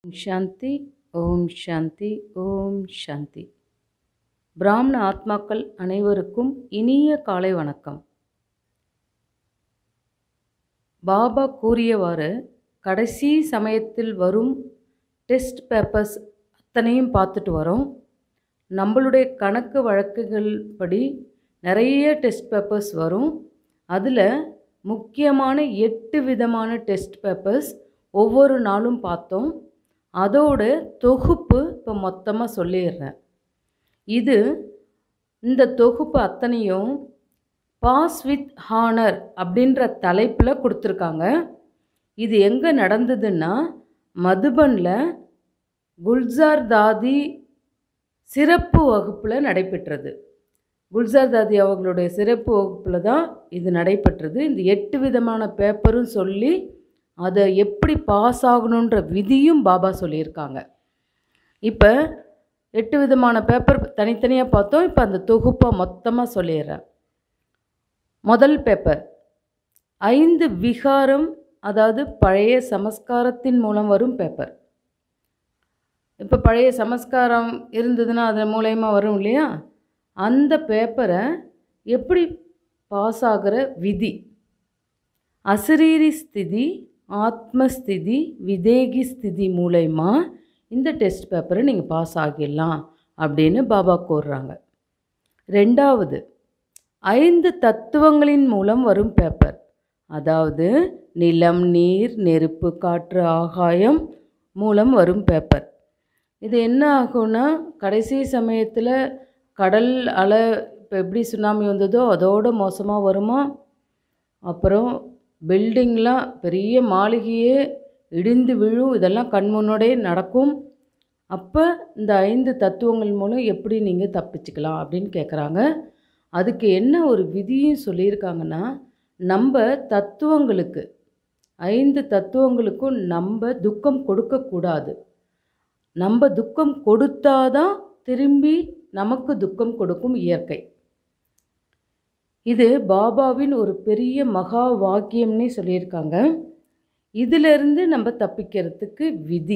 ஓம் சாந்தி ஓம் சாந்தி ஓம் சாந்தி பிராமண ஆத்மாக்கள் அனைவருக்கும் இனிய காலை வணக்கம் பாபா கூறியவாறு கடைசி சமயத்தில் வரும் டெஸ்ட் பேப்பர்ஸ் அத்தனையும் பார்த்துட்டு வரோம் நம்மளுடைய கணக்கு வழக்குகள் படி நிறைய டெஸ்ட் பேப்பர்ஸ் வரும் அதில் முக்கியமான எட்டு விதமான டெஸ்ட் பேப்பர்ஸ் ஒவ்வொரு நாளும் பார்த்தோம் அதோட தொகுப்பு இப்போ மொத்தமாக சொல்லிடுறேன் இது இந்த தொகுப்பு அத்தனையும் பாஸ் வித் ஹானர் அப்படின்ற தலைப்பில் கொடுத்துருக்காங்க இது எங்கே நடந்ததுன்னா மதுபனில் குல்சார் தாதி சிறப்பு வகுப்பில் நடைபெற்றது குல்சார் தாதி அவங்களுடைய சிறப்பு வகுப்பில் தான் இது நடைபெற்றது இந்த எட்டு விதமான பேப்பரும் சொல்லி அதை எப்படி பாஸ் ஆகணுன்ற விதியும் பாபா சொல்லியிருக்காங்க இப்போ எட்டு விதமான பேப்பர் தனித்தனியாக பார்த்தோம் இப்போ அந்த தொகுப்பாக மொத்தமாக சொல்லிடுறேன் முதல் பேப்பர் ஐந்து விகாரம் அதாவது பழைய சமஸ்காரத்தின் மூலம் வரும் பேப்பர் இப்போ பழைய சமஸ்காரம் இருந்ததுன்னா அதன் மூலயமா வரும் இல்லையா அந்த பேப்பரை எப்படி பாஸ் ஆகிற விதி அசரீரி ஸ்திதி ஆத்மஸ்திதி விதேகி ஸ்திதி மூலயமா இந்த டெஸ்ட் பேப்பரை நீங்கள் பாஸ் ஆகிடலாம் அப்படின்னு பாபா கூறுறாங்க ரெண்டாவது ஐந்து தத்துவங்களின் மூலம் வரும் பேப்பர் அதாவது நிலம் நீர் நெருப்பு காற்று ஆகாயம் மூலம் வரும் பேப்பர் இது என்ன ஆகும்னா கடைசி சமயத்தில் கடல் அலை இப்போ எப்படி சுனாமி வந்ததோ அதோடு மோசமாக வருமா அப்புறம் பில்டிங்லாம் பெரிய மாளிகையே இடிந்து விழும் இதெல்லாம் கண் முன்னோடே நடக்கும் அப்போ இந்த ஐந்து தத்துவங்கள் மூலம் எப்படி நீங்கள் தப்பிச்சுக்கலாம் அப்படின்னு கேட்குறாங்க அதுக்கு என்ன ஒரு விதியும் சொல்லியிருக்காங்கன்னா நம்ம தத்துவங்களுக்கு ஐந்து தத்துவங்களுக்கும் நம்ம துக்கம் கொடுக்கக்கூடாது நம்ம துக்கம் கொடுத்தாதான் திரும்பி நமக்கு துக்கம் கொடுக்கும் இயற்கை இது பாபாவின் ஒரு பெரிய மகா வாக்கியம்னே சொல்லியிருக்காங்க இதிலிருந்து நம்ம தப்பிக்கிறதுக்கு விதி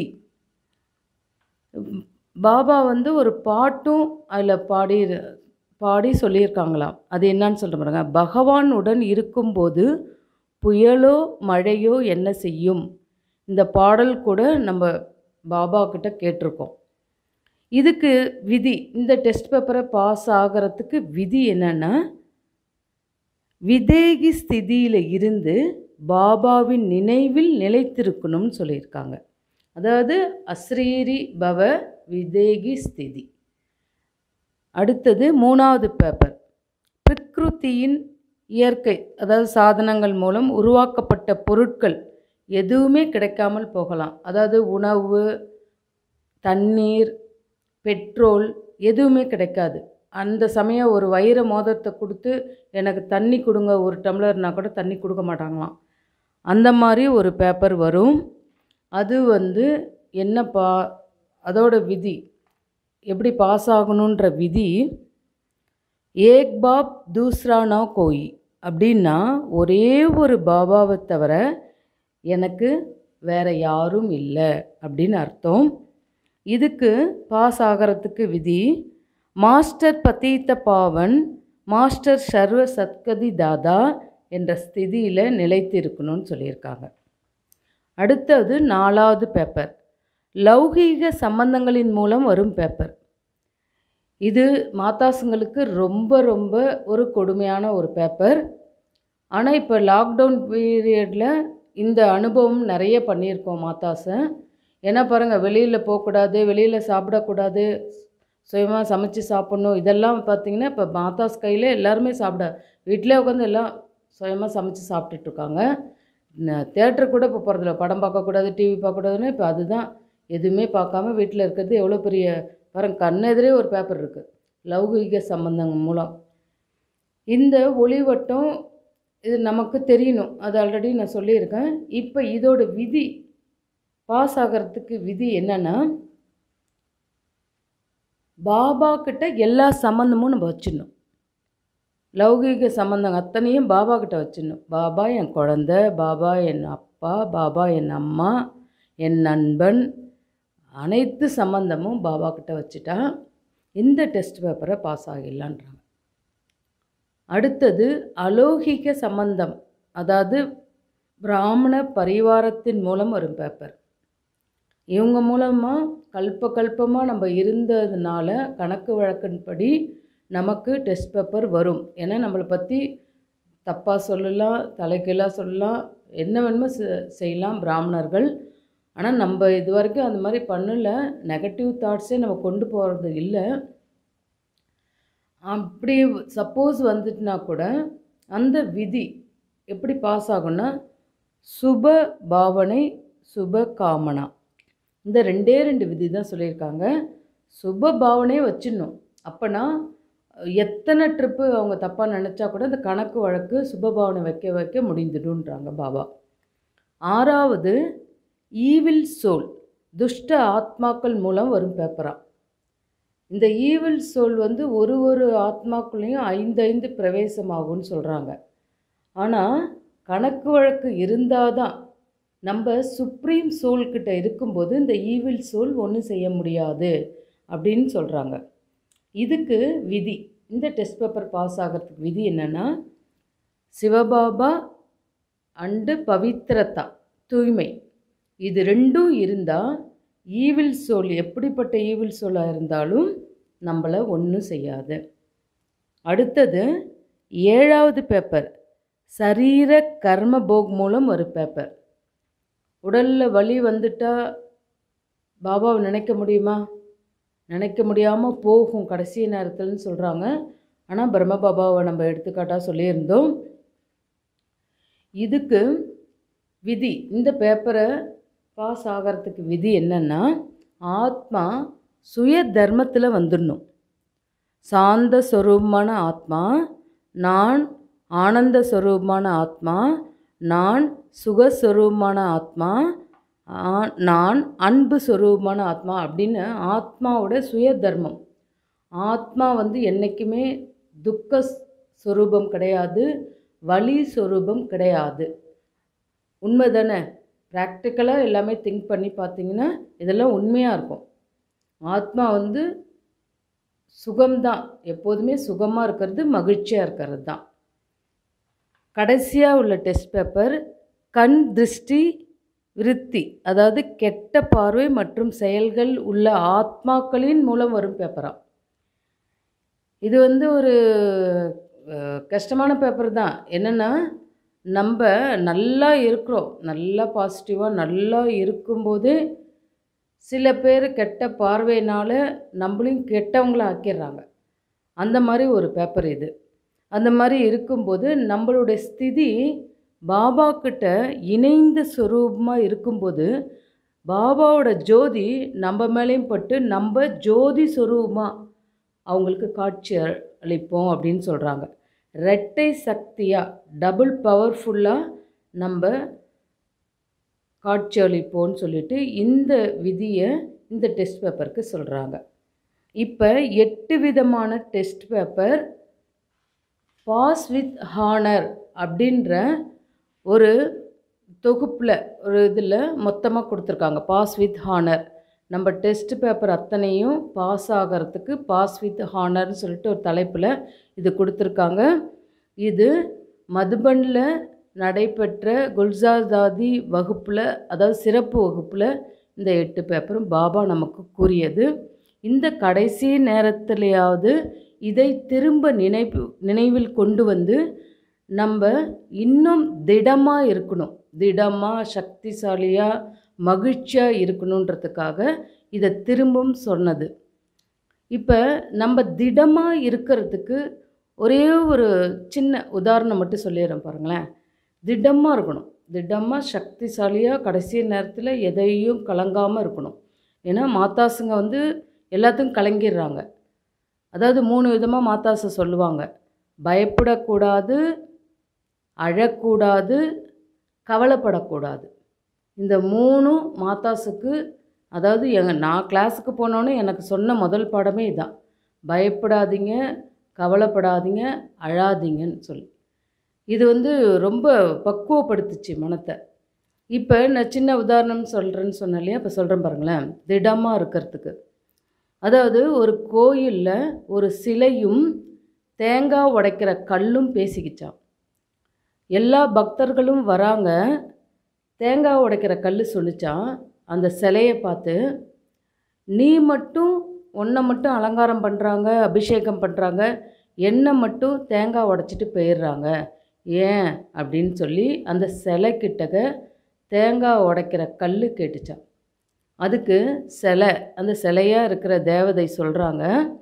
பாபா வந்து ஒரு பாட்டும் அதில் பாடி பாடி சொல்லியிருக்காங்களாம் அது என்னன்னு சொல்கிற பாருங்க பகவான் உடன் இருக்கும்போது புயலோ மழையோ என்ன செய்யும் இந்த பாடல் கூட நம்ம பாபா கிட்ட கேட்டிருக்கோம் இதுக்கு விதி இந்த டெஸ்ட் பேப்பரை பாஸ் ஆகிறதுக்கு விதி என்னென்னா விதேகி ஸ்திதியில் இருந்து பாபாவின் நினைவில் நிலைத்திருக்கணும்னு சொல்லியிருக்காங்க அதாவது அஸ்ரீரி பவ விதேகி ஸ்திதி அடுத்தது மூணாவது பேப்பர் பிரகிருத்தியின் இயற்கை அதாவது சாதனங்கள் மூலம் உருவாக்கப்பட்ட பொருட்கள் எதுவுமே கிடைக்காமல் போகலாம் அதாவது உணவு தண்ணீர் பெட்ரோல் எதுவுமே கிடைக்காது அந்த சமயம் ஒரு வைர மோதிரத்தை கொடுத்து எனக்கு தண்ணி கொடுங்க ஒரு டம்ளர்னா கூட தண்ணி கொடுக்க மாட்டாங்களாம் அந்த மாதிரி ஒரு பேப்பர் வரும் அது வந்து என்ன பா அதோட விதி எப்படி பாஸ் ஆகணுன்ற விதி ஏக் பாப் தூஸ்ரா நா கோயி அப்படின்னா ஒரே ஒரு பாபாவை தவிர எனக்கு வேற யாரும் இல்லை அப்படின்னு அர்த்தம் இதுக்கு பாஸ் ஆகிறதுக்கு விதி மாஸ்டர் பத்தீத்த பாவன் மாஸ்டர் சர்வ சத்கதி தாதா என்ற ஸ்திதியில் நிலைத்து இருக்கணும்னு சொல்லியிருக்காங்க அடுத்தது நாலாவது பேப்பர் லௌகீக சம்பந்தங்களின் மூலம் வரும் பேப்பர் இது மாதாசுங்களுக்கு ரொம்ப ரொம்ப ஒரு கொடுமையான ஒரு பேப்பர் ஆனால் இப்போ லாக்டவுன் பீரியடில் இந்த அனுபவம் நிறைய பண்ணியிருக்கோம் மாதாசை ஏன்னா பாருங்கள் வெளியில் போகக்கூடாது வெளியில் சாப்பிடக்கூடாது சுயமாக சமைச்சு சாப்பிட்ணும் இதெல்லாம் பார்த்திங்கன்னா இப்போ மாதாஸ் கையில் எல்லாருமே சாப்பிட வீட்டிலே உட்காந்து எல்லாம் சுயமாக சமைச்சு சாப்பிட்டுட்ருக்காங்க தேட்டருக்கு கூட இப்போ போகிறதில்ல படம் பார்க்கக்கூடாது டிவி பார்க்கக்கூடாதுன்னு இப்போ அதுதான் எதுவுமே பார்க்காம வீட்டில் இருக்கிறது எவ்வளோ பெரிய பாருங்க கண்ணெதிரே ஒரு பேப்பர் இருக்குது லௌகீக சம்பந்தங்கள் மூலம் இந்த ஒளிவட்டம் இது நமக்கு தெரியணும் அது ஆல்ரெடி நான் சொல்லியிருக்கேன் இப்போ இதோட விதி பாஸ் ஆகிறதுக்கு விதி என்னென்னா பாபா கிட்ட எல்லா சம்மந்தமும் நம்ம வச்சிடணும் லௌகீக சம்மந்தம் அத்தனையும் பாபா கிட்ட வச்சிடணும் பாபா என் குழந்த பாபா என் அப்பா பாபா என் அம்மா என் நண்பன் அனைத்து சம்மந்தமும் பாபா கிட்ட வச்சுட்டா இந்த டெஸ்ட் பேப்பரை பாஸ் ஆகிடலான்றாங்க அடுத்தது அலௌகிக சம்பந்தம் அதாவது பிராமண பரிவாரத்தின் மூலம் வரும் பேப்பர் இவங்க மூலமாக கல்ப கல்பமாக நம்ம இருந்ததுனால கணக்கு வழக்கின்படி நமக்கு டெஸ்ட் பேப்பர் வரும் ஏன்னா நம்மளை பற்றி தப்பாக சொல்லலாம் தலைகீழாக சொல்லலாம் என்ன வேணுமோ செ- செய்யலாம் பிராமணர்கள் ஆனால் நம்ம இது வரைக்கும் அந்த மாதிரி பண்ணல நெகட்டிவ் தாட்ஸே நம்ம கொண்டு போகிறது இல்லை அப்படி சப்போஸ் வந்துட்டுனா கூட அந்த விதி எப்படி பாஸ் ஆகும்னா சுப பாவனை சுப காமனா இந்த ரெண்டே ரெண்டு விதி தான் சொல்லியிருக்காங்க சுப பாவனையே வச்சிடணும் அப்போனா எத்தனை ட்ரிப்பு அவங்க தப்பாக நினச்சா கூட இந்த கணக்கு வழக்கு சுப பாவனை வைக்க வைக்க முடிந்துடுன்றாங்க பாபா ஆறாவது ஈவில் சோல் துஷ்ட ஆத்மாக்கள் மூலம் வரும் பேப்பரா இந்த ஈவில் சோல் வந்து ஒரு ஒரு ஆத்மாக்குள்ளேயும் ஐந்து ஐந்து பிரவேசமாகும்னு சொல்கிறாங்க ஆனால் கணக்கு வழக்கு இருந்தால் தான் நம்ம சுப்ரீம் சோல்கிட்ட இருக்கும்போது இந்த ஈவில் சோல் ஒன்றும் செய்ய முடியாது அப்படின்னு சொல்கிறாங்க இதுக்கு விதி இந்த டெஸ்ட் பேப்பர் பாஸ் ஆகிறதுக்கு விதி என்னென்னா சிவபாபா அண்டு பவித்ரதா தூய்மை இது ரெண்டும் இருந்தால் ஈவில் சோல் எப்படிப்பட்ட ஈவில் சோலாக இருந்தாலும் நம்மளை ஒன்றும் செய்யாது அடுத்தது ஏழாவது பேப்பர் சரீர கர்ம போக் மூலம் ஒரு பேப்பர் உடலில் வலி வந்துட்டா பாபாவை நினைக்க முடியுமா நினைக்க முடியாமல் போகும் கடைசி நேரத்தில்னு சொல்கிறாங்க ஆனால் பிரம்ம பாபாவை நம்ம எடுத்துக்காட்டாக சொல்லியிருந்தோம் இதுக்கு விதி இந்த பேப்பரை பாஸ் ஆகிறதுக்கு விதி என்னென்னா ஆத்மா சுய தர்மத்தில் வந்துடணும் சாந்த ஸ்வரூபமான ஆத்மா நான் ஆனந்த ஸ்வரூபமான ஆத்மா நான் சுகஸ்வரூபமான ஆத்மா ஆ- நான் அன்பு ஸ்வரூபமான ஆத்மா அப்படின்னு ஆத்மாவோட சுய தர்மம் ஆத்மா வந்து என்றைக்குமே துக்க ஸ்- ஸ்வரூபம் கிடையாது வலி ஸ்வரூபம் கிடையாது உண்மை தானே ப்ராக்டிக்கலாக எல்லாமே திங்க் பண்ணி பார்த்தீங்கன்னா இதெல்லாம் உண்மையாக இருக்கும் ஆத்மா வந்து சுகம்தான் எப்போதுமே சுகமாக இருக்கிறது மகிழ்ச்சியாக இருக்கிறது தான் கடைசியாக உள்ள டெஸ்ட் பேப்பர் கண் திருஷ்டி விருத்தி அதாவது கெட்ட பார்வை மற்றும் செயல்கள் உள்ள ஆத்மாக்களின் மூலம் வரும் பேப்பராம் இது வந்து ஒரு அஹ், கஷ்டமான பேப்பர் தான் என்னென்னா நம்ம நல்லா இருக்கிறோம் நல்லா பாசிட்டிவாக நல்லா இருக்கும்போதே சில பேர் கெட்ட பார்வையினால் நம்மளையும் கெட்டவங்கள ஆக்கிடுறாங்க அந்த மாதிரி ஒரு பேப்பர் இது அந்த மாதிரி இருக்கும்போது நம்மளுடைய ஸ்திதி பாபா கிட்ட இணைந்த ஸ்வரூபமாக இருக்கும்போது பாபாவோட ஜோதி நம்ம மேலேயும் பட்டு நம்ம ஜோதி ஸ்வரூபமாக அவங்களுக்கு காட்சி அ- அளிப்போம் அப்படின்னு சொல்கிறாங்க ரெட்டை சக்தியாக டபுள் பவர்ஃபுல்லாக நம்ம காட்சி அளிப்போம்னு சொல்லிட்டு இந்த விதியை இந்த டெஸ்ட் பேப்பருக்கு சொல்கிறாங்க இப்போ எட்டு விதமான test paper pass with honour அப்படின்ற ஒரு தொகுப்பில் ஒரு இதில் மொத்தமாக கொடுத்துருக்காங்க பாஸ் வித் ஹானர் நம்ம டெஸ்ட் பேப்பர் அத்தனையும் பாஸ் ஆகிறதுக்கு பாஸ் வித் ஹானர்னு சொல்லிட்டு ஒரு தலைப்பில் இது கொடுத்துருக்காங்க இது மதுபனில் நடைபெற்ற குல்சாதாதி வகுப்பில் அதாவது சிறப்பு வகுப்பில் இந்த எட்டு பேப்பரும் பாபா நமக்கு கூறியது இந்த கடைசி நேரத்திலேயாவது இதை திரும்ப நினைவு நினைவில் கொண்டு வந்து நம்ம இன்னும் திடமாக இருக்கணும் திடமாக சக்திசாலியாக மகிழ்ச்சியாக இருக்கணுன்றதுக்காக இதை திரும்பவும் சொன்னது இப்போ நம்ம திடமாக இருக்கிறதுக்கு ஒரே ஒரு சின்ன உதாரணம் மட்டும் சொல்லிடுறேன் பாருங்களேன் திடமாக இருக்கணும் திடமாக சக்திசாலியாக கடைசி நேரத்தில் எதையும் கலங்காமல் இருக்கணும் ஏன்னா மாத்தாசுங்க வந்து எல்லாத்துக்கும் கலங்கிடுறாங்க அதாவது மூணு விதமாக மாத்தாசை சொல்லுவாங்க பயப்படக்கூடாது அழக்கூடாது கவலைப்படக்கூடாது இந்த மூணும் மாத்தாசுக்கு அதாவது எங்க நான் கிளாஸுக்கு போனோன்னே எனக்கு சொன்ன முதல் பாடமே இதான் பயப்படாதீங்க கவலைப்படாதீங்க அழாதீங்கன்னு சொல்லி இது வந்து ரொம்ப பக்குவப்படுத்துச்சு மனத்தை இப்போ நான் சின்ன உதாரணம் சொல்கிறேன்னு சொன்னேன் இல்லையா இப்போ சொல்கிறேன் பாருங்களேன் திடமாக இருக்கிறதுக்கு அதாவது ஒரு கோயிலில் ஒரு சிலையும் தேங்காய் உடைக்கிற கல்லும் பேசிக்கிச்சான் எல்லா பக்தர்களும் வராங்க தேங்காய் உடைக்கிற கல் சொல்லிச்சான் அந்த சிலையை பார்த்து நீ மட்டும் உன்னை மட்டும் அலங்காரம் பண்ணுறாங்க அபிஷேகம் பண்ணுறாங்க என்னை மட்டும் தேங்காய் உடைச்சிட்டு போயிடுறாங்க ஏன் அப்படின்னு சொல்லி அந்த சிலை கிட்டக்க தேங்காய் உடைக்கிற கல் கேட்டுச்சான் அதுக்கு சிலை அந்த சிலையாக இருக்கிற தேவதை சொல்கிறாங்க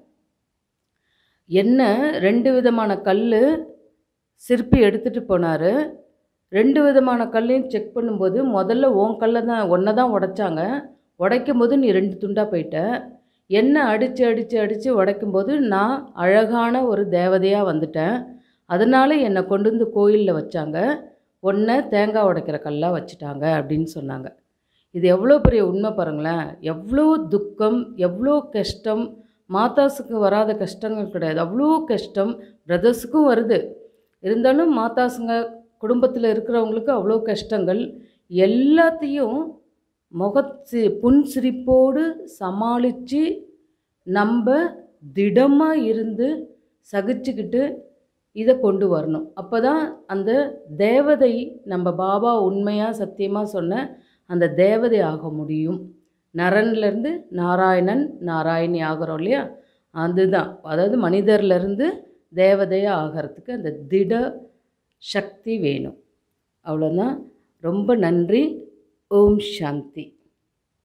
என்ன ரெண்டு விதமான கல் சிற்பி எடுத்துகிட்டு போனார் ரெண்டு விதமான கல்லையும் செக் பண்ணும்போது முதல்ல உன் கல்லை தான் ஒன்றை தான் உடைச்சாங்க உடைக்கும் போது நீ ரெண்டு துண்டாக போயிட்ட என்ன அடித்து அடித்து அடித்து உடைக்கும்போது நான் அழகான ஒரு தேவதையாக வந்துட்டேன் அதனால என்னை கொண்டு வந்து கோயிலில் வச்சாங்க ஒன்றை தேங்காய் உடைக்கிற கல்லாக வச்சுட்டாங்க அப்படின்னு சொன்னாங்க இது எவ்வளோ பெரிய உண்மை பாருங்களேன் எவ்வளோ துக்கம் எவ்வளோ கஷ்டம் மாதாஸுக்கு வராத கஷ்டங்கள் கிடையாது அவ்வளோ கஷ்டம் பிரதர்ஸுக்கும் வருது இருந்தாலும் மாதாஸுங்க குடும்பத்தில் இருக்கிறவங்களுக்கு அவ்வளோ கஷ்டங்கள் எல்லாத்தையும் முகச்சி புன்சிரிப்போடு சமாளித்து நம்ம திடமாக இருந்து சகிச்சுக்கிட்டு இதை கொண்டு வரணும் அப்போ தான் அந்த தேவதை நம்ம பாபா உண்மையாக சத்தியமாக சொன்ன அந்த தேவதை ஆக முடியும் நரன்லேருந்து நாராயணன் நாராயணி ஆகிறோம் இல்லையா அதுதான் அதாவது மனிதர்லேருந்து தேவதையாக ஆகிறதுக்கு அந்த திட சக்தி வேணும் அவ்வளோதான் ரொம்ப நன்றி ஓம் சாந்தி